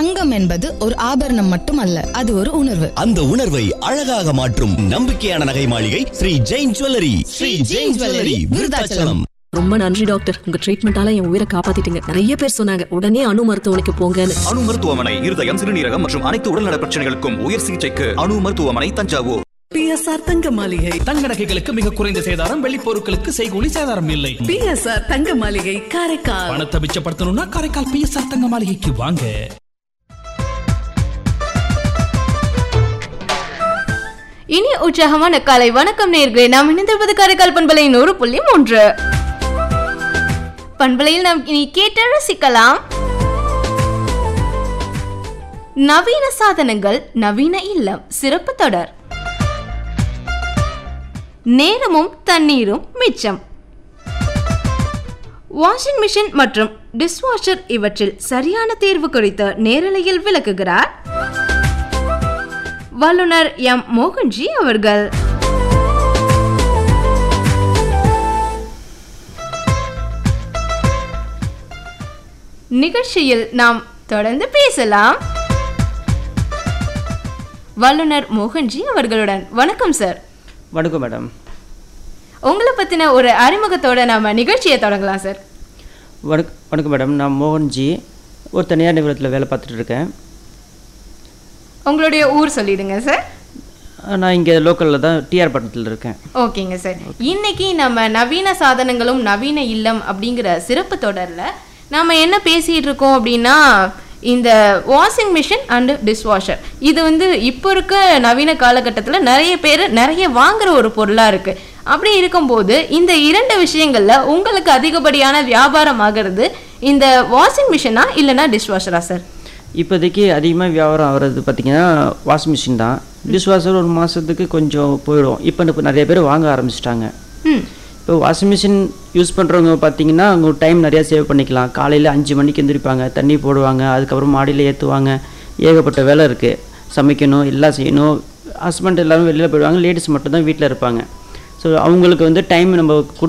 தங்கம் என்பது ஒரு ஆபரணம் மட்டுமல்ல அது ஒரு உணர்வு அந்த உணர்வை அழகாக மாற்றும் நம்பிக்கையான நகை மாளிகை ஸ்ரீ ஜெயின் ஜுவல்லரி ஸ்ரீ ஜெயின் ஜுவல்லரி விருதாச்சலம் ரொம்ப நன்றி டாக்டர் உங்க ட்ரீட்மெண்டால என் உயிரை காப்பாத்திட்டீங்க நிறைய பேர் சொன்னாங்க உடனே அணு மருத்துவமனைக்கு போங்கன்னு அணு மருத்துவமனை இருதயம் சிறுநீரகம் மற்றும் அனைத்து உடல்நல பிரச்சனைகளுக்கும் உயர் சிகிச்சைக்கு அணு மருத்துவமனை தஞ்சாவூர் பிஎஸ்ஆர் தங்க மாளிகை தங்க நகைகளுக்கு மிக குறைந்த சேதாரம் வெள்ளி பொருட்களுக்கு செய்கூலி சேதாரம் இல்லை பிஎஸ்ஆர் தங்க மாளிகை காரைக்கால் பணத்தை மிச்சப்படுத்தணும்னா காரைக்கால் பிஎஸ்ஆர் தங்க மாளிகைக்கு வாங்க இனி உற்சாகமான காலை வணக்கம் நேர்களே நாம் இணைந்திருப்பது காரைக்கால் பண்பலை நூறு புள்ளி மூன்று பண்பலையில் நாம் இனி கேட்டு ரசிக்கலாம் நவீன சாதனங்கள் நவீன இல்லம் சிறப்பு தொடர் நேரமும் தண்ணீரும் மிச்சம் வாஷிங் மிஷின் மற்றும் டிஷ்வாஷர் இவற்றில் சரியான தேர்வு குறித்து நேரலையில் விளக்குகிறார் வல்லுனர் எம் மோகன்ஜி அவர்கள் நிகழ்ச்சியில் நாம் தொடர்ந்து பேசலாம் வல்லுனர் மோகன்ஜி அவர்களுடன் வணக்கம் சார் வணக்கம் மேடம் உங்களை பத்தின ஒரு அறிமுகத்தோட நாம நிகழ்ச்சியை தொடங்கலாம் சார் வணக் வணக்கம் மேடம் நான் மோகன்ஜி ஒரு தனியார் நிறுவனத்தில் வேலை பார்த்துட்டு இருக்கேன் உங்களுடைய ஊர் சொல்லிடுங்க சார் நான் இங்கே லோக்கலில் தான் டிஆர் பட்டணத்தில் இருக்கேன் ஓகேங்க சார் இன்னைக்கு நம்ம நவீன சாதனங்களும் நவீன இல்லம் அப்படிங்கிற சிறப்பு தொடரில் நாம என்ன பேசிட்டு இருக்கோம் அப்படின்னா இந்த வாஷிங் மிஷின் அண்ட் டிஷ்வாஷர் இது வந்து இப்போ இருக்க நவீன காலகட்டத்தில் நிறைய பேர் நிறைய வாங்குற ஒரு பொருளாக இருக்குது அப்படி இருக்கும்போது இந்த இரண்டு விஷயங்களில் உங்களுக்கு அதிகப்படியான வியாபாரம் ஆகிறது இந்த வாஷிங் மிஷினா இல்லைன்னா டிஷ்வாஷரா சார் இப்போதைக்கு அதிகமாக வியாபாரம் ஆகிறது பார்த்திங்கன்னா வாஷிங் மிஷின் தான் டிஷ் வாஷர் ஒரு மாதத்துக்கு கொஞ்சம் போயிடும் இப்போ இப்போ நிறைய பேர் வாங்க ஆரம்பிச்சிட்டாங்க ம் இப்போ வாஷிங் மிஷின் யூஸ் பண்ணுறவங்க பார்த்தீங்கன்னா அவங்க டைம் நிறையா சேவ் பண்ணிக்கலாம் காலையில் அஞ்சு மணிக்கு எந்திரிப்பாங்க தண்ணி போடுவாங்க அதுக்கப்புறம் மாடியில் ஏற்றுவாங்க ஏகப்பட்ட வேலை இருக்குது சமைக்கணும் எல்லாம் செய்யணும் ஹஸ்பண்ட் எல்லாரும் வெளியில் போயிடுவாங்க லேடிஸ் மட்டும் தான் வீட்டில் இருப்பாங்க ஸோ அவங்களுக்கு வந்து டைம் நம்ம